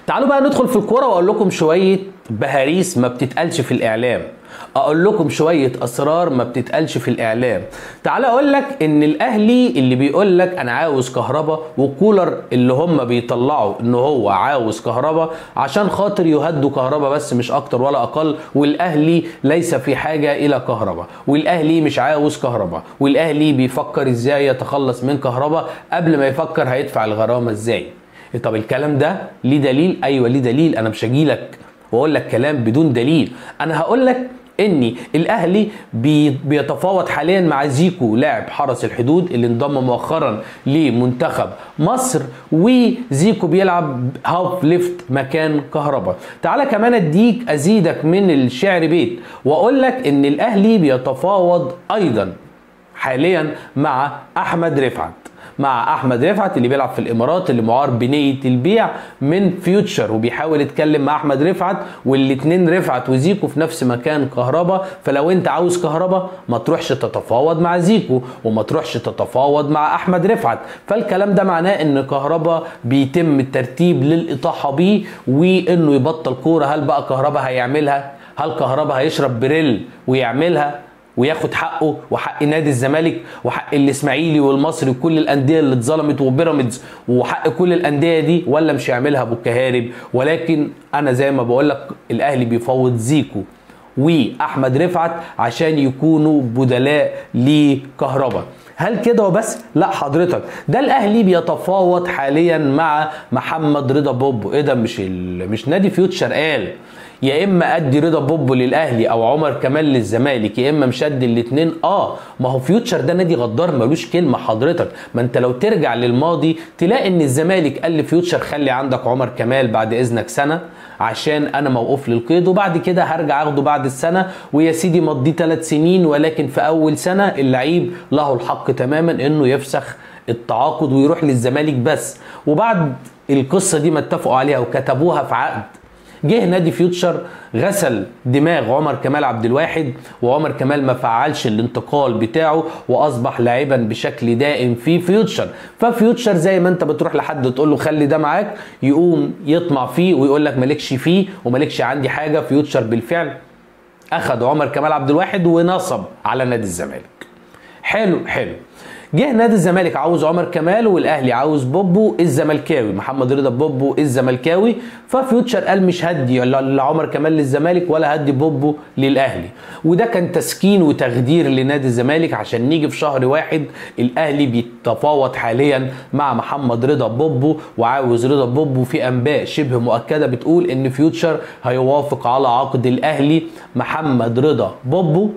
تعالوا بقى ندخل في الكوره واقول لكم شويه بهاريس ما بتتقالش في الاعلام اقول لكم شويه اسرار ما بتتقالش في الاعلام تعال اقول لك ان الاهلي اللي بيقول لك انا عاوز كهربا وكولر اللي هم بيطلعوا ان هو عاوز كهربا عشان خاطر يهدوا كهربا بس مش اكتر ولا اقل والاهلي ليس في حاجه الى كهربا والاهلي مش عاوز كهربا والاهلي بيفكر ازاي يتخلص من كهربا قبل ما يفكر هيدفع الغرامه ازاي طب الكلام ده ليه دليل ايوه ليه دليل انا مش هجيلك واقول لك كلام بدون دليل انا هقول لك ان الاهلي بي بيتفاوض حاليا مع زيكو لاعب حرس الحدود اللي انضم مؤخرا لمنتخب مصر وزيكو بيلعب هاف ليفت مكان كهربا تعالى كمان اديك ازيدك من الشعر بيت واقول لك ان الاهلي بيتفاوض ايضا حاليا مع احمد رفعت مع احمد رفعت اللي بيلعب في الامارات اللي معار بنيه البيع من فيوتشر وبيحاول يتكلم مع احمد رفعت والاثنين رفعت وزيكو في نفس مكان كهربا فلو انت عاوز كهربا ما تروحش تتفاوض مع زيكو وما تروحش تتفاوض مع احمد رفعت فالكلام ده معناه ان كهربا بيتم الترتيب للاطاحه بيه وانه يبطل كوره هل بقى كهربا هيعملها هل كهربا هيشرب بريل ويعملها وياخد حقه وحق نادي الزمالك وحق الاسماعيلي والمصري وكل الانديه اللي اتظلمت وبيراميدز وحق كل الانديه دي ولا مش هيعملها ابو الكهارب ولكن انا زي ما بقول لك الاهلي بيفوض زيكو واحمد رفعت عشان يكونوا بدلاء لكهربا هل كده وبس؟ لا حضرتك ده الاهلي بيتفاوض حاليا مع محمد رضا بوبو ايه ده مش ال... مش نادي فيوتشر قال يا اما ادي رضا بوبو للاهلي او عمر كمال للزمالك يا اما مش ادي الاثنين اه ما هو فيوتشر ده نادي غدار ملوش كلمه حضرتك ما انت لو ترجع للماضي تلاقي ان الزمالك قال لفيوتشر خلي عندك عمر كمال بعد اذنك سنه عشان انا موقوف للقيد وبعد كده هرجع اخده بعد السنه ويا سيدي مضيه ثلاث سنين ولكن في اول سنه اللعيب له الحق تماما انه يفسخ التعاقد ويروح للزمالك بس وبعد القصه دي ما اتفقوا عليها وكتبوها في عقد جه نادي فيوتشر غسل دماغ عمر كمال عبد الواحد وعمر كمال ما فعلش الانتقال بتاعه واصبح لاعبا بشكل دائم في فيوتشر ففيوتشر زي ما انت بتروح لحد تقول له خلي ده معاك يقوم يطمع فيه ويقول لك مالكش فيه ومالكش عندي حاجه فيوتشر بالفعل اخذ عمر كمال عبد الواحد ونصب على نادي الزمالك حلو حلو جه نادي الزمالك عاوز عمر كمال والاهلي عاوز بوبو الزملكاوي محمد رضا بوبو الزملكاوي ففيوتشر قال مش هدي لعمر كمال للزمالك ولا هدي بوبو للاهلي وده كان تسكين وتخدير لنادي الزمالك عشان نيجي في شهر واحد الاهلي بيتفاوض حاليا مع محمد رضا بوبو وعاوز رضا بوبو في انباء شبه مؤكده بتقول ان فيوتشر هيوافق على عقد الاهلي محمد رضا بوبو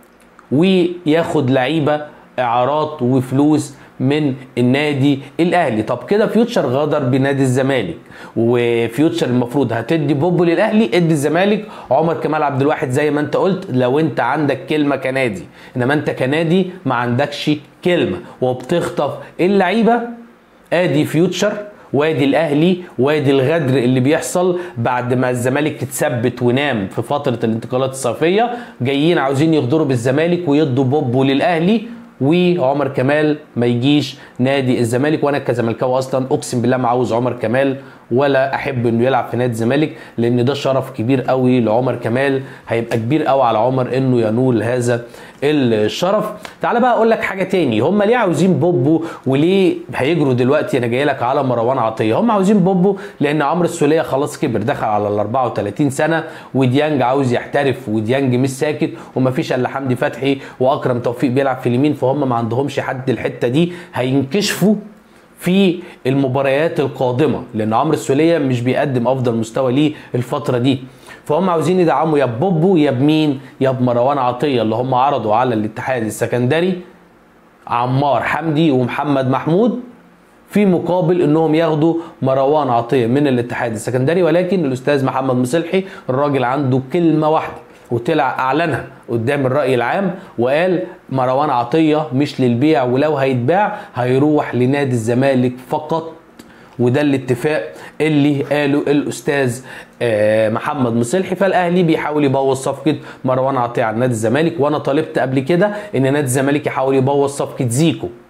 وياخد لعيبه اعارات وفلوس من النادي الاهلي طب كده فيوتشر غدر بنادي الزمالك وفيوتشر المفروض هتدي بوبو للاهلي ادي الزمالك عمر كمال عبد الواحد زي ما انت قلت لو انت عندك كلمه كنادي انما انت كنادي ما عندكش كلمه وبتخطف اللعيبه ادي فيوتشر وادي الاهلي وادي الغدر اللي بيحصل بعد ما الزمالك اتثبت ونام في فتره الانتقالات الصيفيه جايين عاوزين يغدروا بالزمالك ويدوا بوبو للاهلي وعمر كمال ما يجيش نادي الزمالك وانا كزملكاوي اصلا اقسم بالله ما عاوز عمر كمال ولا احب انه يلعب في نادي الزمالك لان ده شرف كبير قوي لعمر كمال هيبقى كبير قوي على عمر انه ينول هذا الشرف تعال بقى اقول لك حاجه تاني هم ليه عاوزين بوبو وليه هيجروا دلوقتي انا جاي لك على مروان عطيه هم عاوزين بوبو لان عمرو السوليه خلاص كبر دخل على ال 34 سنه وديانج عاوز يحترف وديانج مش ساكت ومفيش الا حمدي فتحي واكرم توفيق بيلعب في اليمين فهم ما عندهمش حد الحته دي هينكشفوا في المباريات القادمه لان عمرو السوليه مش بيقدم افضل مستوى ليه الفتره دي فهم عاوزين يدعموا يا بوبو يا بمين يا بمروان عطيه اللي هم عرضوا على الاتحاد السكندري عمار حمدي ومحمد محمود في مقابل انهم ياخدوا مروان عطيه من الاتحاد السكندري ولكن الاستاذ محمد مصلحي الراجل عنده كلمه واحده وطلع اعلنها قدام الراي العام وقال مروان عطيه مش للبيع ولو هيتباع هيروح لنادي الزمالك فقط وده الاتفاق اللي قاله الاستاذ محمد مصلحي فالاهلي بيحاول يبوظ صفقه مروان عطيه على نادي الزمالك وانا طالبت قبل كده ان نادي الزمالك يحاول يبوظ صفقه زيكو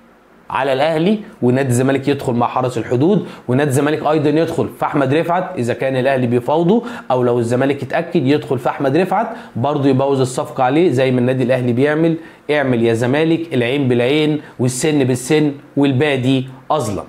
على الاهلي ونادي الزمالك يدخل مع حرس الحدود ونادي الزمالك ايضا يدخل في احمد رفعت اذا كان الاهلي بيفاوضه او لو الزمالك اتاكد يدخل في احمد رفعت برضه يبوظ الصفقه عليه زي ما النادي الاهلي بيعمل اعمل يا زمالك العين بالعين والسن بالسن والبادي اظلم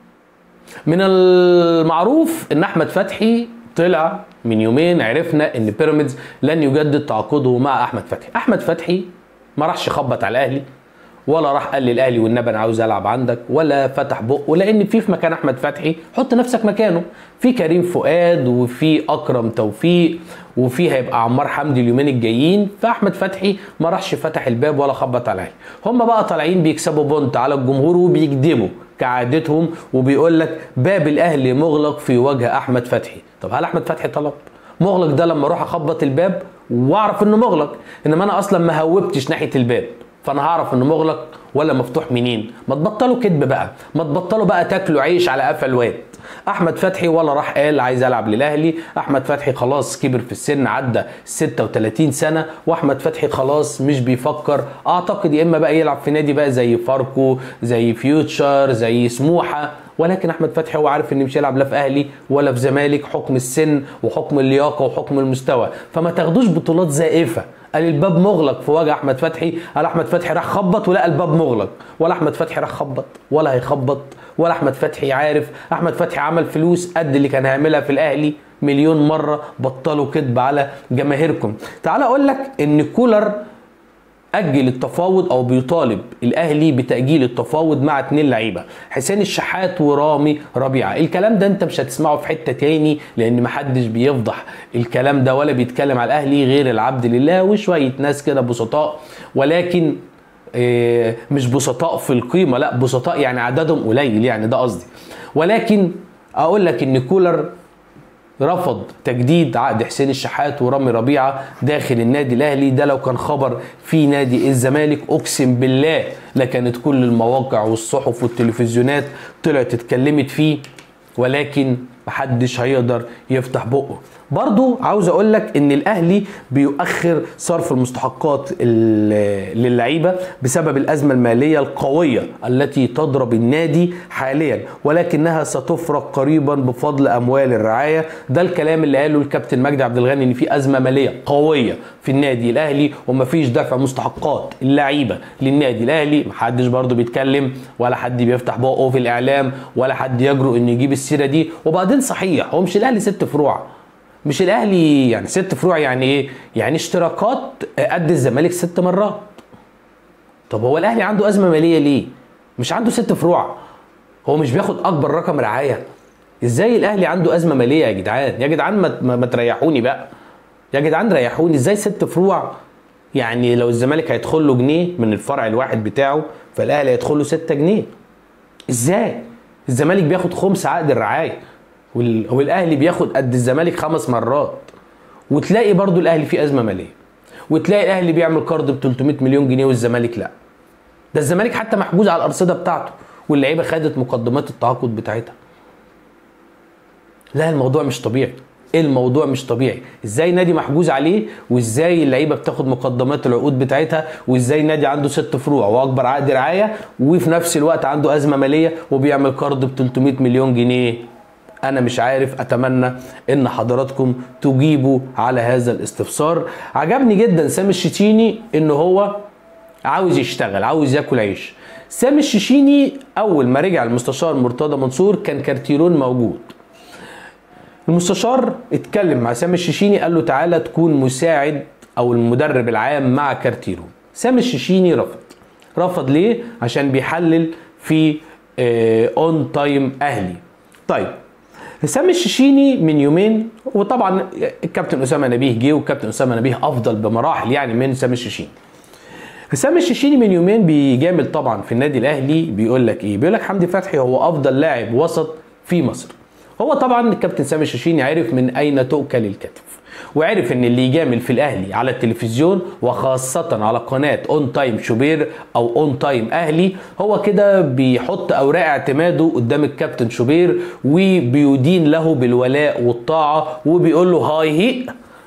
من المعروف ان احمد فتحي طلع من يومين عرفنا ان بيراميدز لن يجدد تعاقده مع احمد فتحي احمد فتحي ما راحش يخبط على الاهلي ولا راح قال للاهلي والنبي انا عاوز العب عندك ولا فتح بقه لان في في مكان احمد فتحي حط نفسك مكانه في كريم فؤاد وفي اكرم توفيق وفي هيبقى عمار حمدي اليومين الجايين فاحمد فتحي ما راحش فتح الباب ولا خبط على الاهلي هم بقى طالعين بيكسبوا بونت على الجمهور وبيكذبوا كعادتهم وبيقول لك باب الاهلي مغلق في وجه احمد فتحي طب هل احمد فتحي طلب مغلق ده لما اروح اخبط الباب واعرف انه مغلق انما انا اصلا ما هوبتش ناحيه الباب فانا هعرف انه مغلق ولا مفتوح منين ما تبطلوا كذب بقى ما تبطلوا بقى تاكلوا عيش على قفا الواد احمد فتحي ولا راح قال عايز العب للاهلي احمد فتحي خلاص كبر في السن عدى 36 سنه واحمد فتحي خلاص مش بيفكر اعتقد يا اما بقى يلعب في نادي بقى زي فاركو زي فيوتشر زي سموحه ولكن احمد فتحي هو عارف ان مش هيلعب لا في اهلي ولا في زمالك حكم السن وحكم اللياقه وحكم المستوى فما تاخدوش بطولات زائفه قال الباب مغلق في وجه احمد فتحي قال احمد فتحي راح خبط ولقى الباب مغلق ولا احمد فتحي راح خبط ولا هيخبط ولا احمد فتحي عارف احمد فتحي عمل فلوس قد اللي كان هيعملها في الاهلي مليون مره بطلوا كذب على جماهيركم تعال اقول لك ان كولر اجل التفاوض او بيطالب الاهلي بتاجيل التفاوض مع اتنين لعيبه حسين الشحات ورامي ربيعه الكلام ده انت مش هتسمعه في حته تاني لان محدش بيفضح الكلام ده ولا بيتكلم على الاهلي غير العبد لله وشويه ناس كده بسطاء ولكن إيه مش بسطاء في القيمه لا بسطاء يعني عددهم قليل يعني ده قصدي ولكن اقول لك ان كولر رفض تجديد عقد حسين الشحات ورامي ربيعه داخل النادي الاهلي ده لو كان خبر في نادي الزمالك اقسم بالله لكانت كل المواقع والصحف والتلفزيونات طلعت اتكلمت فيه ولكن محدش هيقدر يفتح بقه برضو عاوز اقول لك ان الاهلي بيؤخر صرف المستحقات للعيبه بسبب الازمه الماليه القويه التي تضرب النادي حاليا ولكنها ستفرق قريبا بفضل اموال الرعايه ده الكلام اللي قاله الكابتن مجدي عبد الغني ان في ازمه ماليه قويه في النادي الاهلي ومفيش دفع مستحقات اللعيبه للنادي الاهلي محدش برضو بيتكلم ولا حد بيفتح بقه في الاعلام ولا حد يجرؤ انه يجيب السيره دي وبعدين صحيح هو مش الاهلي ست فروع مش الاهلي يعني ست فروع يعني ايه يعني اشتراكات قد الزمالك ست مرات طب هو الاهلي عنده ازمه ماليه ليه مش عنده ست فروع هو مش بياخد اكبر رقم رعايه ازاي الاهلي عنده ازمه ماليه يا جدعان يا جدعان ما, ما تريحوني بقى يا جدعان ريحوني ازاي ست فروع يعني لو الزمالك هيدخل له جنيه من الفرع الواحد بتاعه فالاهلي هيدخل له 6 جنيه ازاي الزمالك بياخد خمس عقد الرعايه والاهلي بياخد قد الزمالك خمس مرات وتلاقي برضو الاهلي فيه ازمه ماليه وتلاقي الاهلي بيعمل قرض ب 300 مليون جنيه والزمالك لا ده الزمالك حتى محجوز على الارصده بتاعته واللعيبه خدت مقدمات التعاقد بتاعتها لا الموضوع مش طبيعي الموضوع مش طبيعي ازاي نادي محجوز عليه وازاي اللعيبه بتاخد مقدمات العقود بتاعتها وازاي نادي عنده ست فروع واكبر عقد رعايه وفي نفس الوقت عنده ازمه ماليه وبيعمل قرض ب 300 مليون جنيه انا مش عارف اتمنى ان حضراتكم تجيبوا على هذا الاستفسار عجبني جدا سامي الشتيني ان هو عاوز يشتغل عاوز ياكل عيش سامي الشيشيني اول ما رجع المستشار مرتضى منصور كان كارتيرون موجود المستشار اتكلم مع سامي الشيشيني قال له تعالى تكون مساعد او المدرب العام مع كارتيرون سامي الشيشيني رفض رفض ليه عشان بيحلل في اون تايم اهلي طيب سامي الشيشيني من يومين وطبعا الكابتن اسامه نبيه جه والكابتن اسامه نبيه افضل بمراحل يعني من سامي الشيشيني سامي الشيشيني من يومين بيجامل طبعا في النادي الاهلي بيقول لك ايه بيقول لك حمدي فتحي هو افضل لاعب وسط في مصر هو طبعا الكابتن سامي الشيشيني عرف من اين تؤكل الكتف وعرف ان اللي يجامل في الاهلي على التلفزيون وخاصة على قناة اون تايم شوبير او اون تايم اهلي هو كده بيحط اوراق اعتماده قدام الكابتن شوبير وبيدين له بالولاء والطاعة وبيقول له هاي هي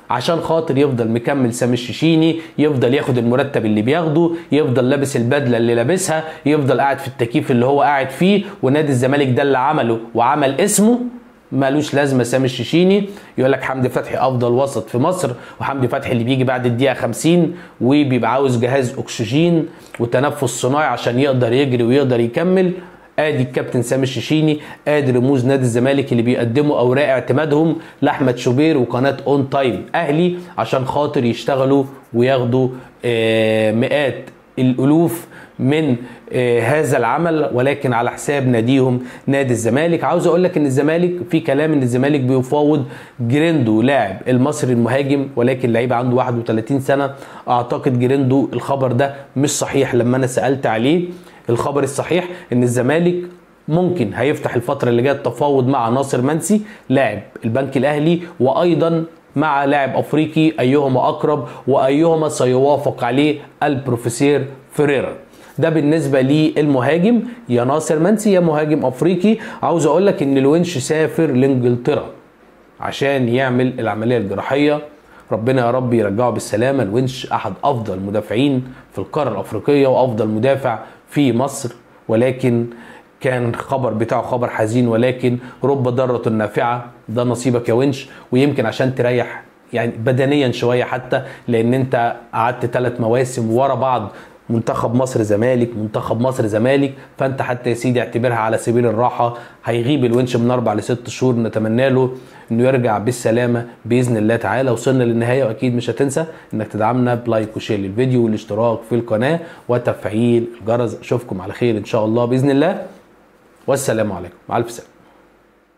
عشان خاطر يفضل مكمل سامي الشيشيني يفضل ياخد المرتب اللي بياخده يفضل لابس البدله اللي لابسها يفضل قاعد في التكييف اللي هو قاعد فيه ونادي الزمالك ده اللي عمله وعمل اسمه مالوش لازمه سامي الشيشيني يقول لك حمدي فتحي افضل وسط في مصر وحمدي فتحي اللي بيجي بعد الدقيقه 50 وبيبقى عاوز جهاز اكسجين وتنفس صناعي عشان يقدر يجري ويقدر يكمل ادي الكابتن سامي الشيشيني ادي رموز نادي الزمالك اللي بيقدموا اوراق اعتمادهم لاحمد شوبير وقناه اون تايم اهلي عشان خاطر يشتغلوا وياخدوا آه، مئات الالوف من آه، هذا العمل ولكن على حساب ناديهم نادي الزمالك عاوز اقول لك ان الزمالك في كلام ان الزمالك بيفاوض جريندو لاعب المصري المهاجم ولكن لعيب عنده 31 سنه اعتقد جريندو الخبر ده مش صحيح لما انا سالت عليه الخبر الصحيح ان الزمالك ممكن هيفتح الفتره اللي جايه التفاوض مع ناصر منسي لاعب البنك الاهلي وايضا مع لاعب افريقي ايهما اقرب وايهما سيوافق عليه البروفيسير فيريرا ده بالنسبه للمهاجم يا ناصر منسي يا مهاجم افريقي عاوز اقول لك ان الونش سافر لانجلترا عشان يعمل العمليه الجراحيه ربنا يا رب يرجعه بالسلامه الونش احد افضل المدافعين في القاره الافريقيه وافضل مدافع في مصر ولكن كان خبر بتاعه خبر حزين ولكن رب ضارة نافعة ده نصيبك يا ونش ويمكن عشان تريح يعني بدنيا شوية حتى لأن أنت قعدت ثلاث مواسم ورا بعض منتخب مصر زمالك منتخب مصر زمالك فانت حتى يا سيدي اعتبرها على سبيل الراحه هيغيب الونش من اربع لست شهور نتمنى له انه يرجع بالسلامه باذن الله تعالى وصلنا للنهايه واكيد مش هتنسى انك تدعمنا بلايك وشير للفيديو والاشتراك في القناه وتفعيل الجرس اشوفكم على خير ان شاء الله باذن الله والسلام عليكم مع الف سلامه